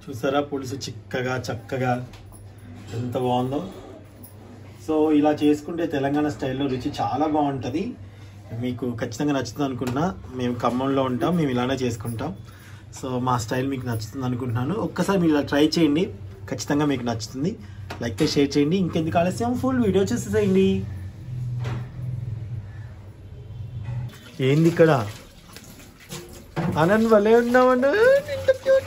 చూసారా పులుసు చిక్కగా చక్కగా ఎంత బాగుందో సో ఇలా చేసుకుంటే తెలంగాణ స్టైల్లో రుచి చాలా బాగుంటుంది మీకు ఖచ్చితంగా నచ్చుతుంది అనుకున్నా మేము ఖమ్మంలో ఉంటాం మేము ఇలానే చేసుకుంటాం సో మా స్టైల్ మీకు నచ్చుతుంది అనుకుంటున్నాను ఒక్కసారి మీరు ఇలా ట్రై చేయండి ఖచ్చితంగా మీకు నచ్చుతుంది లైక్ చేసి షేర్ చేయండి ఇంకెందుకు ఆలస్యం ఫుల్ వీడియో చూసేసేయండి ఏంది ఇక్కడ ఆనంద్ వలే ఉన్నామన్నా ఇంత క్యూట్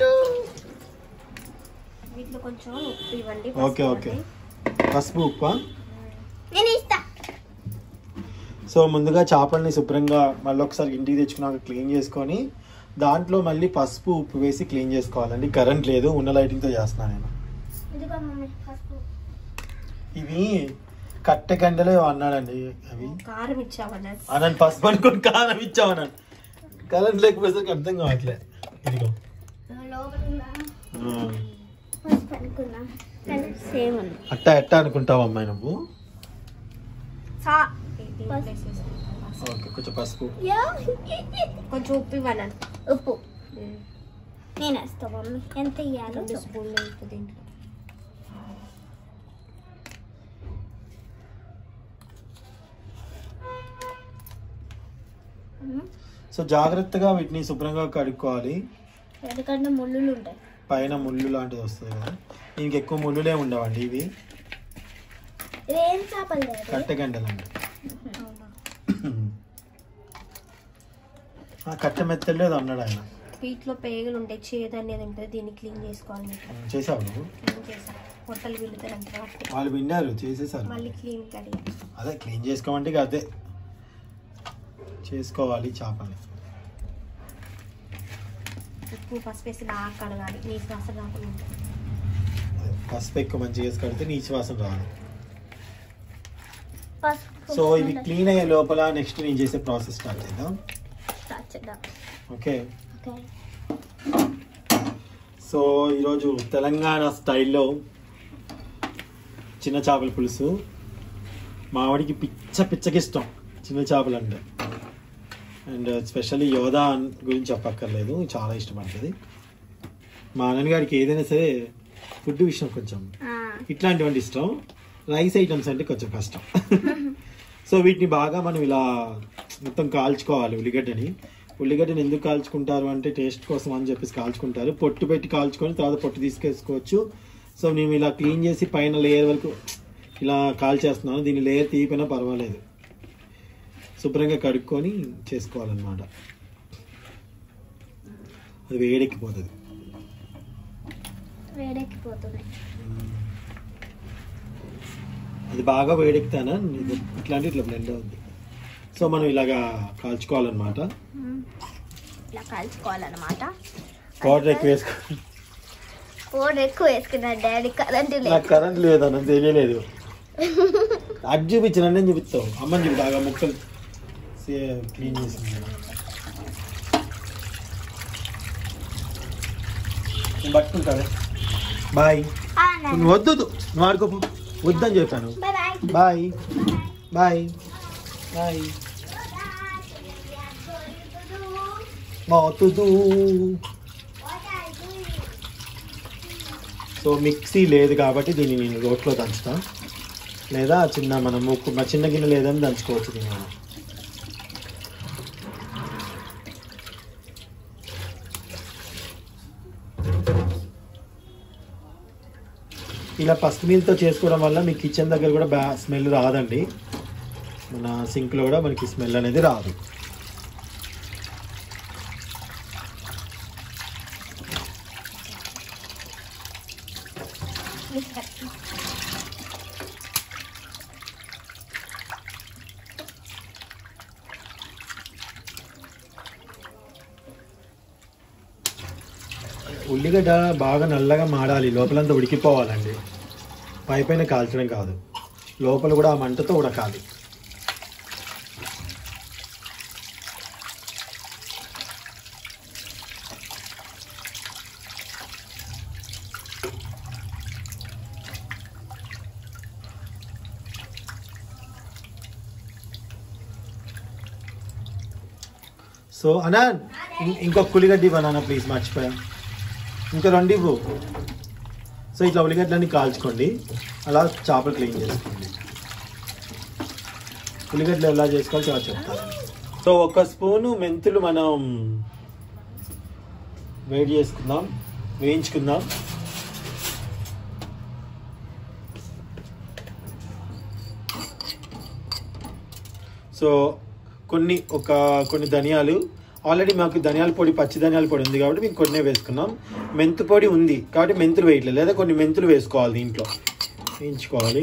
వీటిలో కొంచెం ఉప్పు ఇవ్వండి ఓకే ఓకే పసుపు ఉప్పా నేను ఇస్తా సో ముందుగా చేపల్ని శుభ్రంగా మళ్ళీ ఒకసారి ఇంటికి తెచ్చుకున్నాక క్లీన్ చేసుకొని దాంట్లో మళ్ళీ పసుపు ఉప్పు వేసి క్లీన్ చేసుకోవాలండి కరెంట్ లేదు ఉన్న లైటింగ్తో చేస్తున్నాను నేను ఇదిగో మమ్మీ పసుపు ఇవి కట్టె కండలే అన్నాడండి అవి కారం ఇచ్చావన్నా అనంత పసుపు అనుకొని కారం ఇచ్చామన్నాను కరెంట్ లేకపోయేసరికి అర్థం కావట్లేదు ఇదిగో లోపల ఉందా? ఆ. పసుపు అనుకున్నా కానీ సేమ్ ఉంది అట్ట ఎట్ట అనుకుంటావు అమ్మాయి నువ్వు సా ఓకే కొంచెం పసుపు కొంచెం ఉప్పు ఇవ్వను ఉప్పు నేను వేస్తా మమ్మీ ఎంత ఇవ్వాలో రెండు స్పూన్లు ఉప్పు దీంట్లో సో జాగ్రత్తగా వీటిని శుభ్రంగా కడుక్కోవాలి ఎందుకంటే ముళ్ళులు ఉంటాయి పైన ముళ్ళు లాంటిది వస్తుంది కదా దీనికి ఎక్కువ ముళ్ళులే ఉండవండి ఇవి ఇదేం చేపలు లేదు కట్టెగంటలండి ఆ కట్టె మెత్తలేదు అన్నాడు ఆయన వీటిలో పేగులు ఉంటాయి చేదు అనేది ఉంటుంది దీన్ని క్లీన్ చేసుకోవాలి మీరు ఉమ్, చేసావు నువ్వు క్లీన్ చేసాను పొట్టలు విల్లుతారు అంత వాటికి వాళ్ళు విన్నారు చేసేసారు మళ్ళీ క్లీన్ కడిగి అదే క్లీన్ చేసుకోమంటే ఇక అదే చేసుకోవాలి చేపని ఉప్పు పసుపు వేసి బాగా కడగాలి నీసు వాసన రాకుండా ఉంటుంది అదే, పసుపు ఎక్కువ మంచిగా వేసి కడితే నీచి వాసన రాదు పసుపు సో ఇవి క్లీన్ అయ్యే లోపల నెక్స్ట్ నేను చేసే ప్రాసెస్ స్టార్ట్ చేద్దాం స్టార్ట్ చేద్దాం ఓకే ఓకే సో ఈరోజు తెలంగాణ స్టైల్లో చిన్న చేపల పులుసు మావాడికి పిచ్చ పిచ్చకి ఇష్టం చిన్న చేపలు అంటే అండ్ స్పెషల్లీ యోధా గురించి చెప్పక్కర్లేదు చాలా ఇష్టపడుతుంది మా నాన్నగారికి ఏదైనా సరే ఫుడ్ విషయం కొంచెం ఇట్లాంటివంటి ఇష్టం రైస్ ఐటమ్స్ అంటే కొంచెం కష్టం సో వీటిని బాగా మనం ఇలా మొత్తం కాల్చుకోవాలి ఉల్లిగడ్డని ఉల్లిగడ్డని ఎందుకు కాల్చుకుంటారు అంటే టేస్ట్ కోసం అని చెప్పేసి కాల్చుకుంటారు పొట్టు పెట్టి కాల్చుకొని తర్వాత పొట్టు తీసుకేసుకోవచ్చు సో నేను ఇలా క్లీన్ చేసి పైన లేయర్ వరకు ఇలా కాల్చేస్తున్నాను దీని లేయర్ తీయపోయినా పర్వాలేదు శుభ్రంగా కడుక్కొని చేసుకోవాలన్నమాట అది వేడెక్కిపోతుంది వేడెక్కిపోతున్నాయి అది బాగా వేడెక్కుతానా ఇది ఇట్లాంటి ఇట్లా బ్లెండ్ అవుద్ది సో మనం ఇలాగా కాల్చుకోవాలన్నమాట ఇలా కలుసుకోవాలన్నమాట పౌడర్ ఎక్కువ వేసుకో పౌడర్ ఎక్కువ వేసుకున్నా డాడీ కరెంట్ లేదు నాకు కరెంట్ లేదన్న తెలియలేదు అది చూపించిన నేను చూపిస్తావు అమ్మని చూపి బాగా ముక్కలు క్లీన్ చేసింది నేను పట్టుకుంటాను బాయ్ నువ్వు వద్దు నువ్వు ఆడుకోపు వద్దని చెప్పాను బాయ్ బాయ్ బాయ్ బాయ్ మోతుదు సో మిక్సీ లేదు కాబట్టి దీన్ని నేను రోట్లో దంచుతా లేదా చిన్న మన ముక్కు మా చిన్న గిన్నె లేదని దంచుకోవచ్చు దీన్ని మనం ఇలా పసుపు నీళ్ళతో చేసుకోవడం వల్ల మీ కిచెన్ దగ్గర కూడా బ్యా స్మెల్ రాదండి మన సింక్లో కూడా మనకి స్మెల్ అనేది రాదు ఉల్లిగడ్డ బాగా నల్లగా మాడాలి లోపలంతా ఉడికిపోవాలండి పై పైన కాల్చడం కాదు లోపల కూడా ఆ మంటతో ఉడకాలి సో అనా ఇం- ఇంకొక ఉల్లిగడ్డ బనానా ప్లీజ్ మర్చిపోయా ఇంకా రెండు ఇవ్వు సో ఇట్లా ఉల్లిగడ్డలన్నీ కాల్చుకోండి అలా చేపలు క్లీన్ చేసుకోండి ఉల్లిగడ్డలు ఎలా చేసుకోవాలో చాలా చెప్తాను సో ఒక స్పూను మెంతులు మనం వేడి చేసుకుందాం వేయించుకుందాం సో కొన్ని ఒక కొన్ని ధనియాలు ఆల్రెడీ మాకు ధనియాల పొడి పచ్చి ధనియాల పొడి ఉంది కాబట్టి మేము కొన్నే వేసుకున్నాం మెంతు పొడి ఉంది కాబట్టి మెంతులు వేయట్లేదు లేదా కొన్ని మెంతులు వేసుకోవాలి దీంట్లో వేయించుకోవాలి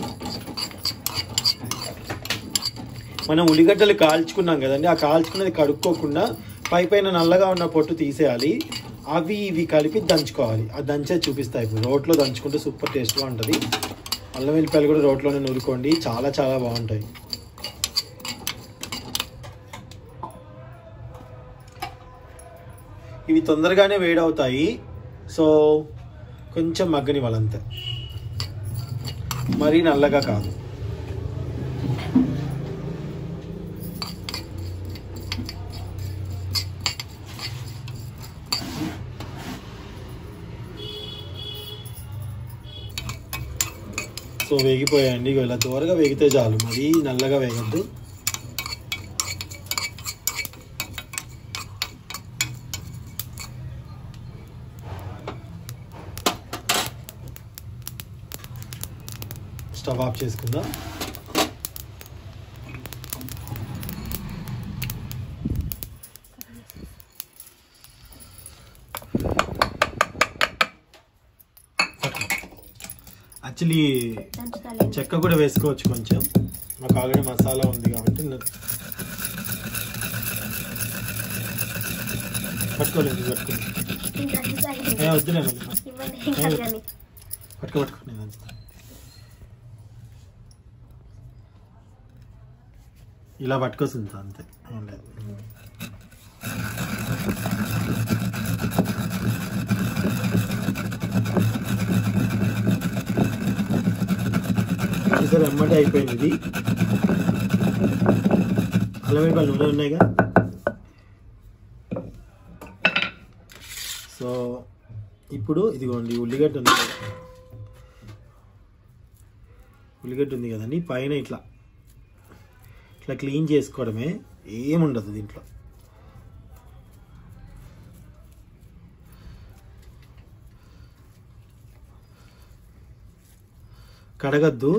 మనం ఉల్లిగడ్డలు కాల్చుకున్నాం కదండి ఆ కాల్చుకున్నది కడుక్కోకుండా పై పైన నల్లగా ఉన్న పొట్టు తీసేయాలి అవి ఇవి కలిపి దంచుకోవాలి ఆ దంచే చూపిస్తాయి ఇప్పుడు రోట్లో దంచుకుంటే సూపర్ టేస్ట్గా ఉంటుంది అల్లం వెల్లిపాయలు కూడా రోట్లోనే నూరుకోండి చాలా చాలా బాగుంటాయి ఇవి తొందరగానే వేడవుతాయి సో కొంచెం మగ్గని వాళ్ళంతే మరీ నల్లగా కాదు సో వేగిపోయాయండి ఇగో ఇలా త్వరగా వేగితే చాలు మరీ నల్లగా వేగద్దు స్టవ్ ఆఫ్ చేసుకుందాం యాక్చువల్లీ దంచుతాలే చెక్క కూడా వేసుకోవచ్చు కొంచెం మాకు ఆల్రెడీ మసాలా ఉంది కాబట్టి న- పట్టుకోలేదు పట్టుకోలేదు ఇంకా దంచుతాలే. ఏ వద్దులే మళ్ళీ ఇవ్వండి ఏం కాదు కానీ పట్టుకో పట్టుకో నేను దంచుతా. ఇలా పట్టుకోసింది అంతే ఏం లేదు ఈసారి అమ్మటే అయిపోయింది ఇది అల్లం వెల్లిపాయలు నూనె ఉన్నాయిగా సో ఇప్పుడు ఇదిగోండి ఉల్లిగడ్డ ఉంది కదా. ఉల్లిగడ్డ ఉంది కదండి పైన ఇట్లా ఇట్లా క్లీన్ చేసుకోవడమే ఏముండదు దీంట్లో కడగద్దు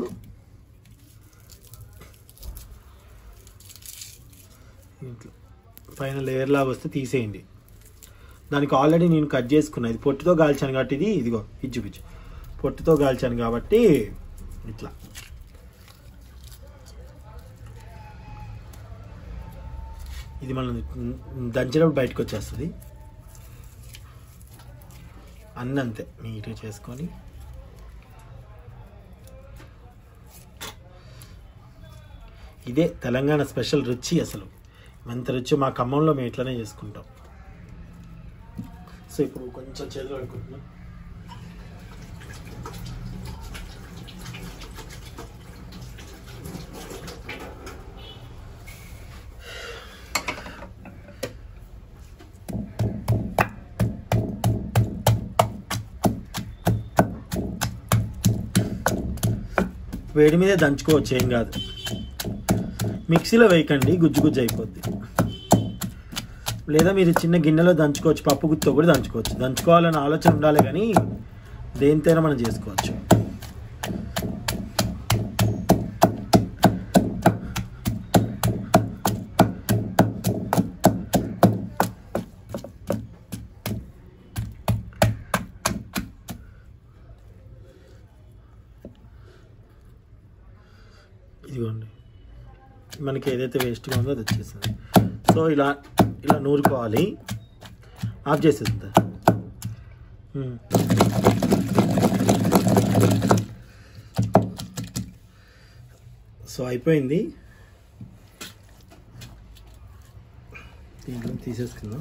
ఇట్లా పైన లేయర్ లాగా వస్తే తీసేయండి దానికి ఆల్రెడీ నేను కట్ చేసుకున్నా ఇది పొట్టుతో కాల్చాను కాబట్టి ఇది ఇదిగో ఇది చూపించు పొట్టుతో కాల్చాను కాబట్టి ఇట్లా ఇది మనం దంచినప్పుడు బయటకు వచ్చేస్తుంది అన్నీ అంతే నీట్గా చేసుకొని ఇదే తెలంగాణ స్పెషల్ రుచి అసలు ఎంత రుచి మా ఖమ్మంలో మేము ఇట్లనే చేసుకుంటాం సో ఇప్పుడు కొంచెం చేతులు కడుక్కుంటున్నాం వేడి మీదే దంచుకోవచ్చు ఏం కాదు మిక్సీలో వేయకండి గుజ్జు గుజ్జు అయిపోద్ది లేదా మీరు చిన్న గిన్నెలో దంచుకోవచ్చు పప్పు గుత్తో కూడా దంచుకోవచ్చు దంచుకోవాలని ఆలోచన ఉండాలి కానీ దేనితోనైనా మనం చేసుకోవచ్చు ఇదిగోండి మనకి ఏదైతే వేస్ట్గా ఉందో అది వచ్చేసింది సో ఇలా ఇలా నూరుకోవాలి ఆఫ్ చేసేసింది ఉమ్. సో అయిపోయింది దీంట్లో తీసేసుకుందాం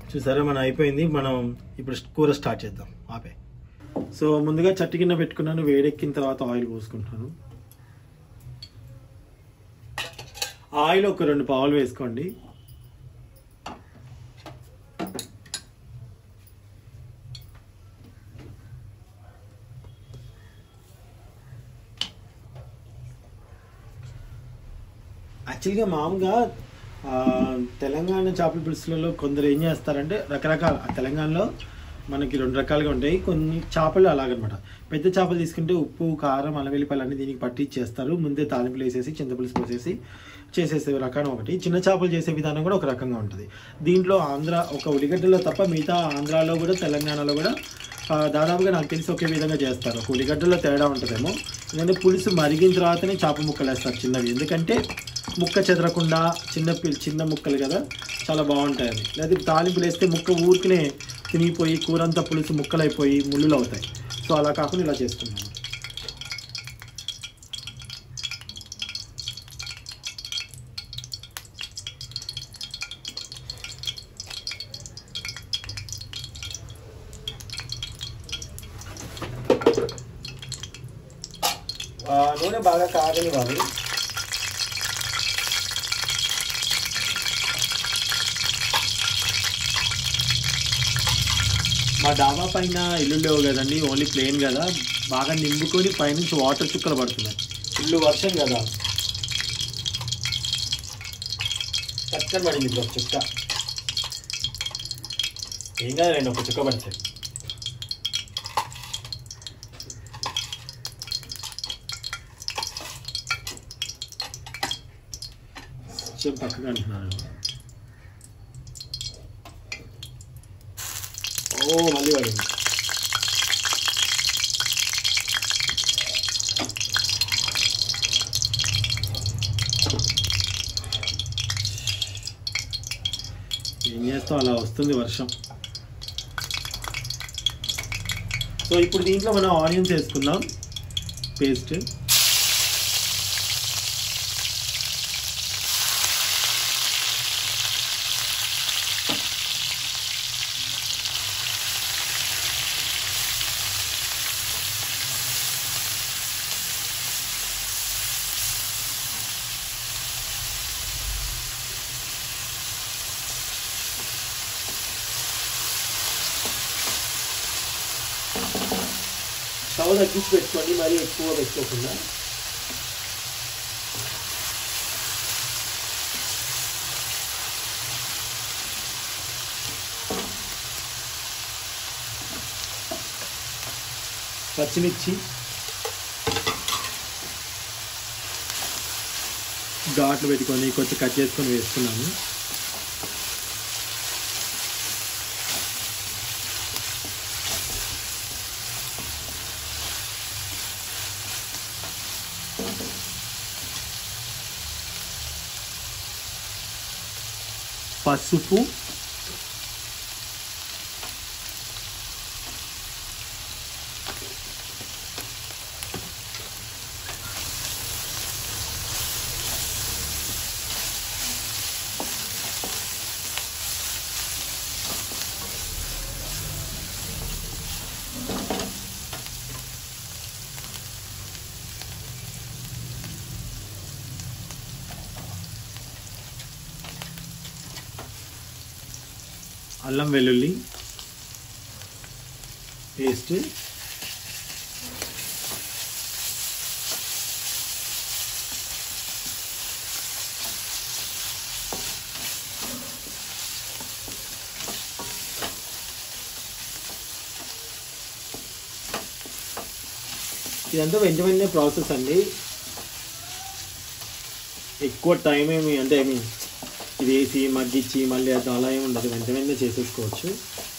చూసారా మనం అయిపోయింది మనం ఇప్పుడు కూర స్టార్ట్ చేద్దాం ఆపే సో ముందుగా చట్టి కింద పెట్టుకున్నాను వేడెక్కిన తర్వాత ఆయిల్ పోసుకుంటాను ఆయిల్ ఒక రెండు పావులు వేసుకోండి యాక్చువల్గా మామూలుగా ఆ, తెలంగాణ చేపల పులుసులలో కొందరు ఏం చేస్తారంటే రకరకాల ఆ తెలంగాణలో మనకి రెండు రకాలుగా ఉంటాయి కొన్ని చేపలు అలాగనమాట పెద్ద చేపలు తీసుకుంటే ఉప్పు కారం అల్లం వెల్లిపాయలు అన్ని దీనికి పట్టి చేస్తారు ముందే తాలింపులు వేసేసి చింతపులుసు పోసేసి చేసేసే రకం ఒకటి చిన్న చేపలు చేసే విధానం కూడా ఒక రకంగా ఉంటుంది దీంట్లో ఆంధ్ర ఒక ఉల్లిగడ్డలో తప్ప మిగతా ఆంధ్రాలో కూడా తెలంగాణలో కూడా ఆ, దాదాపుగా నాకు తెలిసి ఒకే విధంగా చేస్తారు ఒక ఉల్లిగడ్డలో తేడా ఉంటుందేమో ఎందుకంటే పులుసు మరిగిన తర్వాతనే చేప ముక్కలు వేస్తారు చిన్నవి ఎందుకంటే ముక్క చెదరకుండా చిన్న పిల్- చిన్న ముక్కలు కదా చాలా బాగుంటాయి అవి లేదా తాలింపులు వేస్తే ముక్క ఊరికనే తినిగిపోయి కూర అంతా పులుసు ముక్కలైపోయి ముళ్ళులు అవుతాయి సో అలా కాకుండా ఇలా చేసుకున్నాను ఆ, నూనె బాగా కాగనివ్వాలి మా డాబా పైన ఇల్లు లేవు కదండి ఓన్లీ ప్లేన్ కదా బాగా నింపుకొని పైనుంచి వాటర్ చుక్కలు పడుతున్నాయి ఇల్లు వర్షం కదా చక్కని పడింది ఇప్పుడు ఒక చుక్క ఏం కాదు రెండు ఒక చుక్క పడితే కొంచెం పక్కగా అంటున్నాను ఓ మళ్ళీ పడింది ఏం చేస్తాం అలా వస్తుంది వర్షం సో ఇప్పుడు దీంట్లో మనం ఆనియన్స్ వేసుకుందాం పేస్ట్ స్టవ్ తగ్గించి పెట్టుకోండి మరీ ఎక్కువ పెట్టుకోకుండా పచ్చిమిర్చి ఘాట్లు పెట్టుకొని కొంచెం కట్ చేసుకొని వేసుకున్నాను పసుపు అల్లం వెల్లుల్లి పేస్ట్ ఇదంతా వెంట వెంటనే ప్రాసెస్ అండి ఎక్కువ టైం ఏమి అంటే ఐ మీన్ ఇది వేసి మగ్గిచ్చి మళ్ళీ అది అలా ఏమి ఉండదు వెంట వెంటనే చేసేసుకోవచ్చు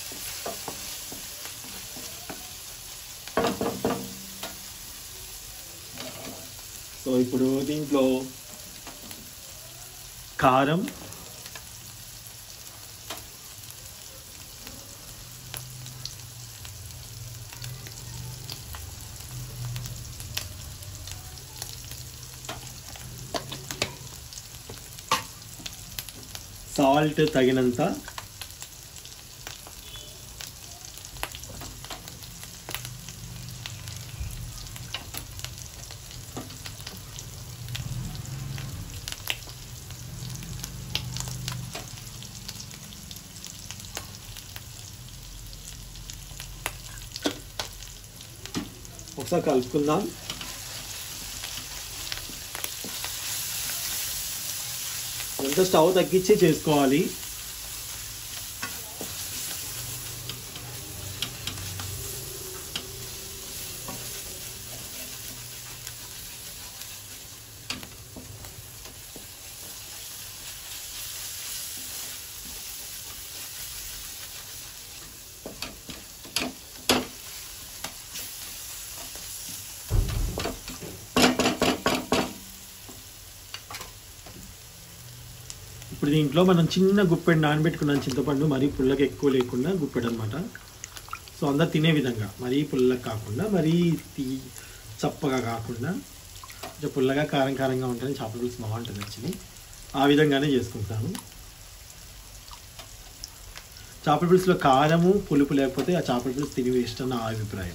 సో ఇప్పుడు దీంట్లో కారం సాల్ట్ తగినంత ఒకసారి కలుపుకుందాం ఎంత స్టవ్ తగ్గించి చేసుకోవాలి ఇప్పుడు దీంట్లో మనం చిన్న గుప్పెడు నానబెట్టుకున్నాం చింతపండు మరీ పుల్లకి ఎక్కువ లేకుండా గుప్పెడు అనమాట సో అందరు తినే విధంగా మరీ పుల్లగా కాకుండా మరీ తీ చప్పగా కాకుండా కొంచెం పుల్లగా కారం కారంగా ఉంటేనే చేపల పులుసు బాగుంటుంది యాక్చువల్లీ ఆ విధంగానే చేసుకుంటాను చేపల పులుసులో కారము పులుపు లేకపోతే ఆ చేపల పులుసు తిని వేస్ట్ అని నా అభిప్రాయం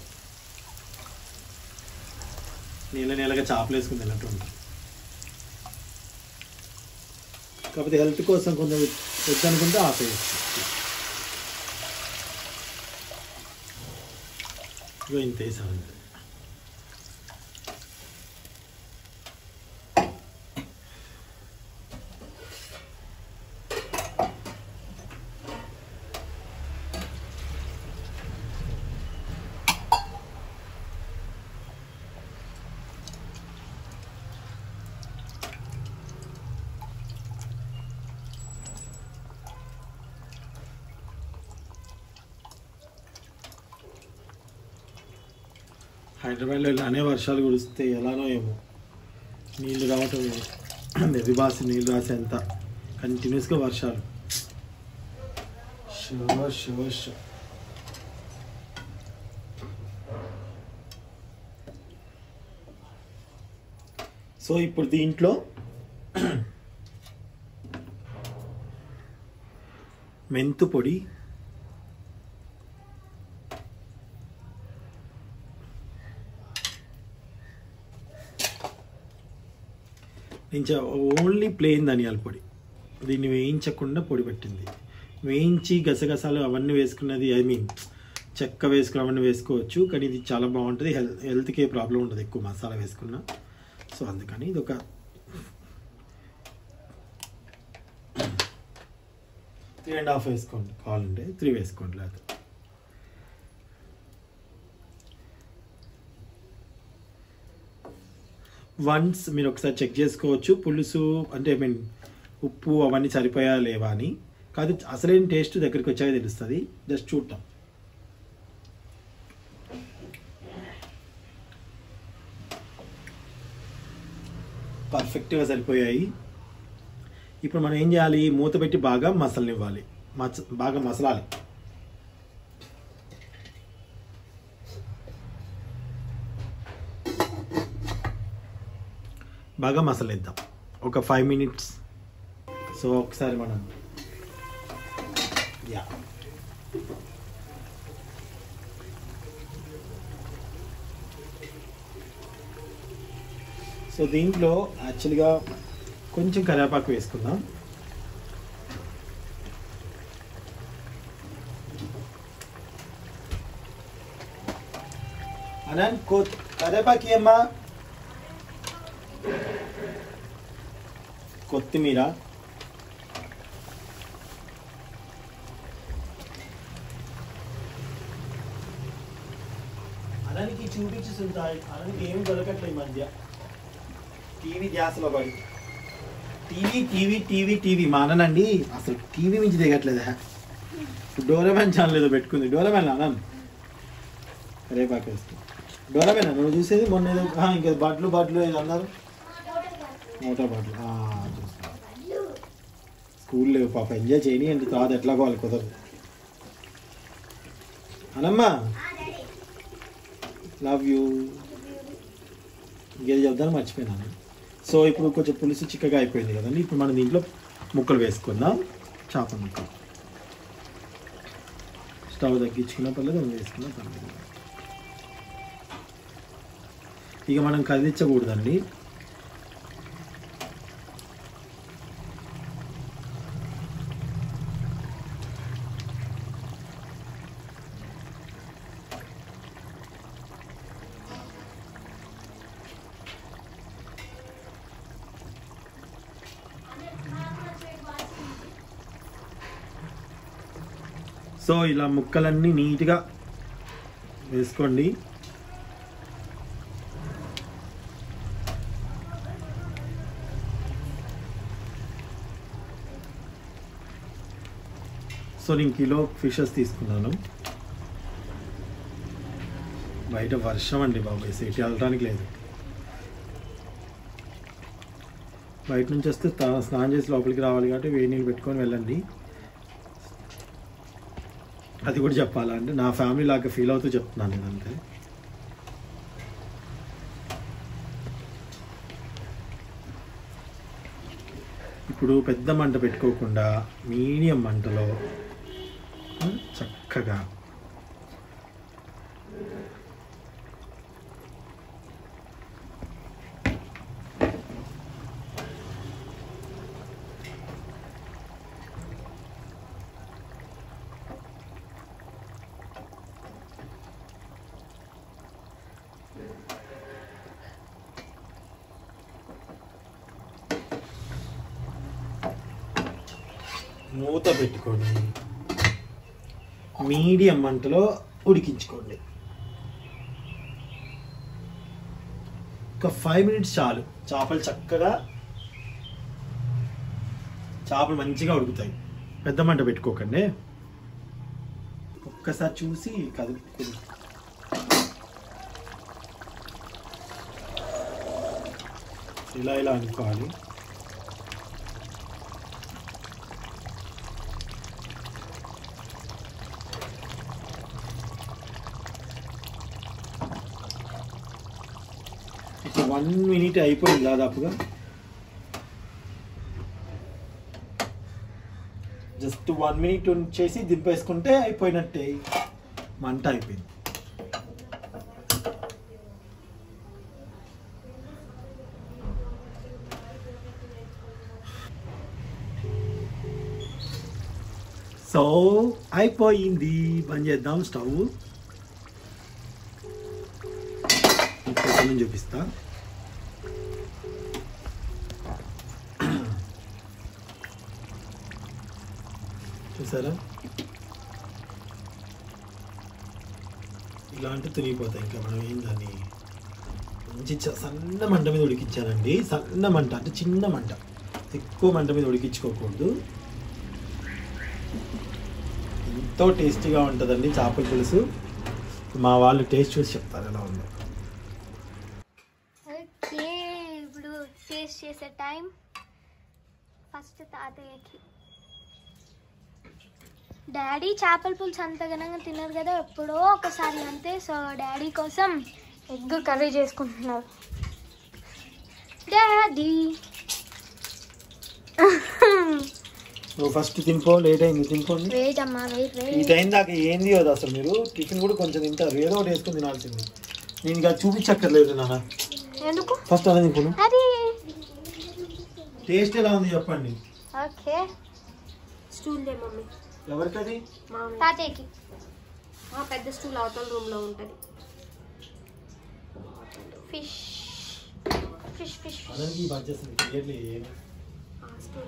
నీళ్ళ నీళ్ళగా చేపలు వేసుకుని తిన్నట్టు ఉంటుంది కాకపోతే హెల్త్ కోసం కొంచెం వద్దనుకుంటే ఆపేయచ్చు ఇగో ఇంత వేసాను హైదరాబాద్లో ఇలానే వర్షాలు కురిస్తే ఎలానో ఏమో నీళ్ళు రావటం నది బాసి నీళ్ళు రాసి అంత కంటిన్యూస్గా వర్షాలు షూర్ షూర్ షూర్ సో ఇప్పుడు దీంట్లో మెంతు పొడి ఇంకా ఓన్లీ ప్లెయిన్ ధనియాల పొడి దీన్ని వేయించకుండా పొడి పెట్టింది వేయించి గసగసాలు అవన్నీ వేసుకున్నది ఐ మీన్ చెక్క వేసుకుని అవన్నీ వేసుకోవచ్చు కానీ ఇది చాలా బాగుంటుంది హెల్త్ హెల్త్కి ఏ ప్రాబ్లం ఉండదు ఎక్కువ మసాలా వేసుకున్నా సో అందుకని ఇది ఒక త్రీ అండ్ హాఫ్ వేసుకోండి కావాలంటే త్రీ వేసుకోండి లేదు వన్స్ మీరు ఒకసారి చెక్ చేసుకోవచ్చు పులుసు అంటే ఐ మీన్ ఉప్పు అవన్నీ సరిపోయా లేవా అని కాదు అసలేం టేస్ట్ దగ్గరికి వచ్చాక తెలుస్తుంది జస్ట్ చూడటం పర్ఫెక్ట్గా సరిపోయాయి ఇప్పుడు మనం ఏం చేయాలి మూత పెట్టి బాగా మసలనివ్వాలి మస బాగా మసలాలి బాగా మసలిద్దాం ఒక ఫైవ్ మినిట్స్ సో ఒకసారి మనం యా సో దీంట్లో యాక్చువల్గా కొంచెం కరివేపాకు వేసుకుందాం అనంత్ కో కరివేపాకు ఏమ్మా కొత్తిమీర అనానికి చూపించుతుంటాయి అనానికి ఏమి దొరకట్లేదు ఈ మధ్య టీవీ ధ్యాసలో పడి టీవీ టీవీ టీవీ టీవీ మా అనండి అసలు టీవీ నుంచి దిగట్లేదా డోరమెన్ ఛానల్ ఏదో పెట్టుకుంది డోరమెన్ అనం రేపాకి వేస్తుంది డోరమెన్ నువ్వు చూసేది మొన్న ఏదో ఆ, ఇంకా బట్లు బట్లు ఏదో అన్నారు మోటార్ బాటిల్ ఆ, చూస్తా. స్కూల్ లేవు పాప ఎంజాయ్ చేయని అంటే తర్వాత ఎట్లా కావాలి కుదరదు అనమ్మా లవ్ యూ ఇంకేది చెప్తాను మర్చిపోయినాను సో ఇప్పుడు కొంచెం పులుసు చిక్కగా అయిపోయింది కదండి ఇప్పుడు మనం దీంట్లో ముక్కలు వేసుకుందాం చేప ముక్కలు స్టవ్ తగ్గించుకున్న పర్లేదు మనం వేసుకున్న పర్లేదు ఇక మనం కదిలించకూడదండి సో ఇలా ముక్కలన్నీ నీట్గా వేసుకోండి సో నేను కిలో ఫిషెస్ తీసుకున్నాను బయట వర్షం అండి బాబాయ్ సిటీ వెళ్ళడానికి లేదు బయట నుంచి వస్తే తా- స్నానం చేసి లోపలికి రావాలి కాబట్టి వేడి నీళ్ళు పెట్టుకొని వెళ్ళండి అది కూడా చెప్పాలా అంటే నా ఫ్యామిలీ లాగా ఫీల్ అవుతూ చెప్తున్నాను నేను అంతే ఇప్పుడు పెద్ద మంట పెట్టుకోకుండా మీడియం మంటలో ఉమ్, చక్కగా మూత పెట్టుకొని మీడియం మంటలో ఉడికించుకోండి ఒక ఫైవ్ మినిట్స్ చాలు చేపలు చక్కగా చేపలు మంచిగా ఉడుకుతాయి పెద్ద మంట పెట్టుకోకండి ఒక్కసారి చూసి కదుపుకుని ఇలా ఇలా అనుకోవాలి ఇప్పుడు వన్ మినిట్ అయిపోయింది దాదాపుగా జస్ట్ వన్ మినిట్ ఉంచేసి దింపేసుకుంటే అయిపోయినట్టే మంట అయిపోయింది సో అయిపోయింది బంద్ చేద్దాం స్టవ్ ఇంకొక చూపిస్తా చూసారా ఇలాంటి తిరిగిపోతాయి ఇంకా మనం ఏం దాన్ని మంచి చ- సన్న మంట మీద ఉడికించానండి సన్న మంట అంటే చిన్న మంట ఎక్కువ మంట మీద ఉడికించుకోకూడదు ఎంతో టేస్టీగా ఉంటుందండి చేపల పులుసు మా వాళ్ళు టేస్ట్ చూసి చెప్తారు ఎలా ఉందో ఓకే ఇప్పుడు టేస్ట్ చేసే టైం ఫస్ట్ తాతయ్యకి డాడీ చేపల పులుసు అంత ఘనంగా తినరు కదా ఎప్పుడో ఒకసారి అంతే సో డాడీ కోసం ఎగ్ కర్రీ చేసుకుంటున్నారు డాడీ నువ్వు ఫస్ట్ తినిపో లేట్ అయింది తినిపోండి వెయిట్ అమ్మా వెయిట్ ఈ వెయిట్ టైం దాకా ఏంది అది అసలు మీరు టిఫిన్ కూడా కొంచెం తింటారు ఏదో ఒకటి వేసుకొని తినాల్సింది నేను ఇంకా చూపించక్కర్లేదు నాన్న ఎందుకు ఫస్ట్ అలా తినుకోను అది టేస్ట్ ఎలా ఉంది చెప్పండి ఓకే స్టూల్ దే మమ్మీ ఎవరికది మా తాతయ్యకి ఆ పెద్ద స్టూల్ అవతల రూమ్ లో ఉంటది ఫిష్ ఫిష్ ఫిష్ అదనికి ఈ బడ్జెట్ క్లియర్లీ ఆ స్టూల్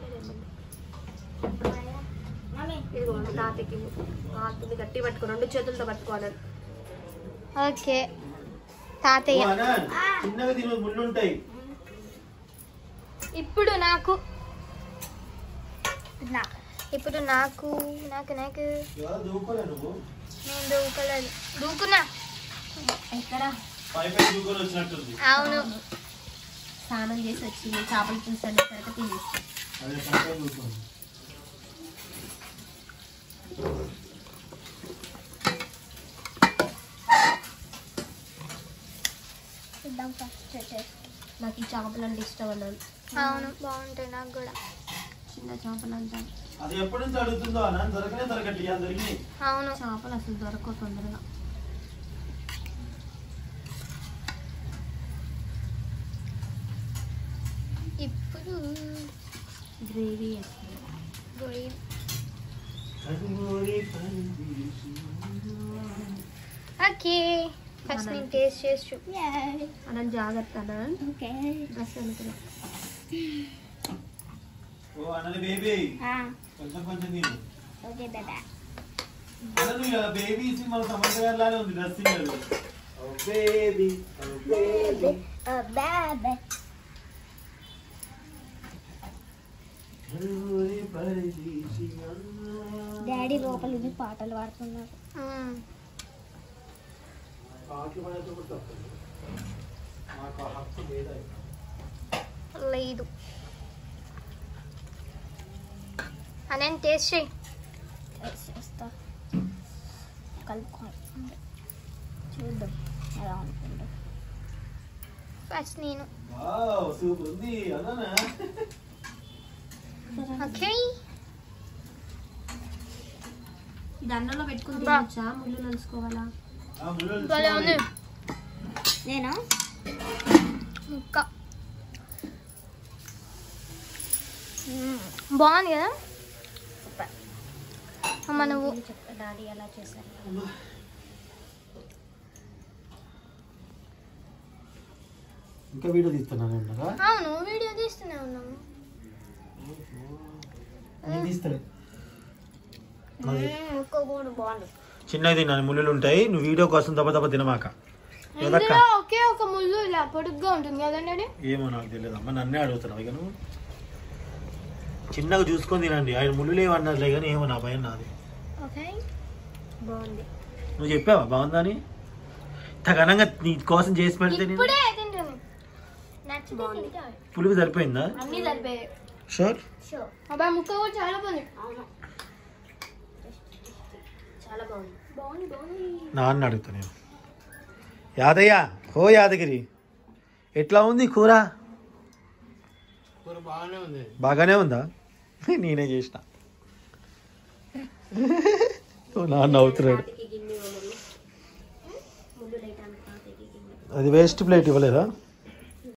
ఇదిగోండి తాతకి ఆడుతుంది గట్టి పట్టుకో రెండు చేతులతో పట్టుకోవాలి ఓకే తాతయ్య చిన్నగా తిను ముళ్ళు ఉంటాయి ఇప్పుడు నాకు నా ఇప్పుడు నాకు నాకు నాకు ఎవరో దూకోలే నువ్వు నేను దూకలేదు దూకున్నా ఎక్కడ పై పై దూకొని వచ్చినట్టుంది అవును స్నానం చేసి వచ్చి చేపల పులుసు అనేసరికి తినేస్తాం అదే పై పై దూకోండి చూద్దాం ఫస్ట్ టేస్ట్ నాకు ఈ చేపలు అంటే ఇష్టం అన్నాను అవును బాగుంటాయి నాకు కూడా చిన్న చేపలు అంటాను అది ఎప్పటి నుంచి అడుగుతుందో అన్న దొరకనే దొరకట్లే ఇవాళ దొరికినాయి అవును చేపలు అసలు దొరకవు తొందరగా ఇప్పుడు గ్రేవీ వేస్తుంది గొయ్యి ఓకే ఫస్ట్ నేను టేస్ట్ చేసి చూపి అనంత జాగ్రత్త అనంత్ ఓకే డ్రెస్ అనుకున్నా ఓ అన్నది బేబీ కొంచెం కొంచెం తిను ఓకే దాదా బేబీ సినిమా సమంత గారి లానే ఉంది డ్రెస్సింగ్ బేబీ బేబీ డాడీ లోపల ఇది పాటలు పాడుతున్నారు లేదు అని టేస్ట్ చేయి కలుపుకోవాలి చూద్దాం ఎలా ఉంటుందో ఫస్ట్ నేను వావ్ సూపర్ ఉంది అన్నానా ఓకే ఇది అన్నంలో పెట్టుకుని బా. తినొచ్చా ముళ్ళు నలుసుకోవాలా ఆ ముళ్ళు భలే ఉంది నేనా ఇంకా మ్మ్. బాగుంది కదా అమ్మ నువ్వు చెప్ప డాడీ ఎలా చేశారు ఇంకా వీడియో తీస్తున్నాను ఉన్నారా అవును వీడియో తీస్తూనే ఉన్నాము నేను తీస్తాను ముక్క కూడా బాగుంది చిన్నవి తిన్నాను ముళ్ళు ఉంటాయి నువ్వు వీడియో కోసం దెబ్బ దెబ్బ తినమాక ఏదక్క ఇందులో ఒకే ఒక ముళ్ళు ఇలా పొడుగ్గా ఉంటుంది కదండి ఏమో నాకు తెలియదు అమ్మ నన్నే అడుగుతున్నావు ఇక నువ్వు చిన్నగా చూసుకొని తినండి ఆయన ముళ్ళు లేవన్నదిలే కానీ ఏమో నా భయం నాది ఓకే బాగుంది నువ్వు చెప్పావా బాగుందా అని ఇంత ఘనంగా నీ కోసం చేసి పెడితే నేను ఇప్పుడే తింటాను నచ్చితే బాగుంది. తింటా. పులిపి సరిపోయిందా అన్ని సరిపోయాయి షూర్ అబ్బాయి ముక్క కూడా చాలా బాగుంది అవును చాలా బాగుంది బాగుంది బాగుంది నాన్న అడుగుతా నేను యాదయ్య ఓ యాదగిరి ఎట్లా ఉంది కూర కూర బాగానే ఉంది బాగానే ఉందా నేనే చేసిన ఓ నాన్న అవుతున్నాడు తాతకి గిన్నె ఇవ్వమని ముళ్ళు లేటానికి తాతకి గిన్నె అది వేస్ట్ ప్లేట్ ఇవ్వలేదా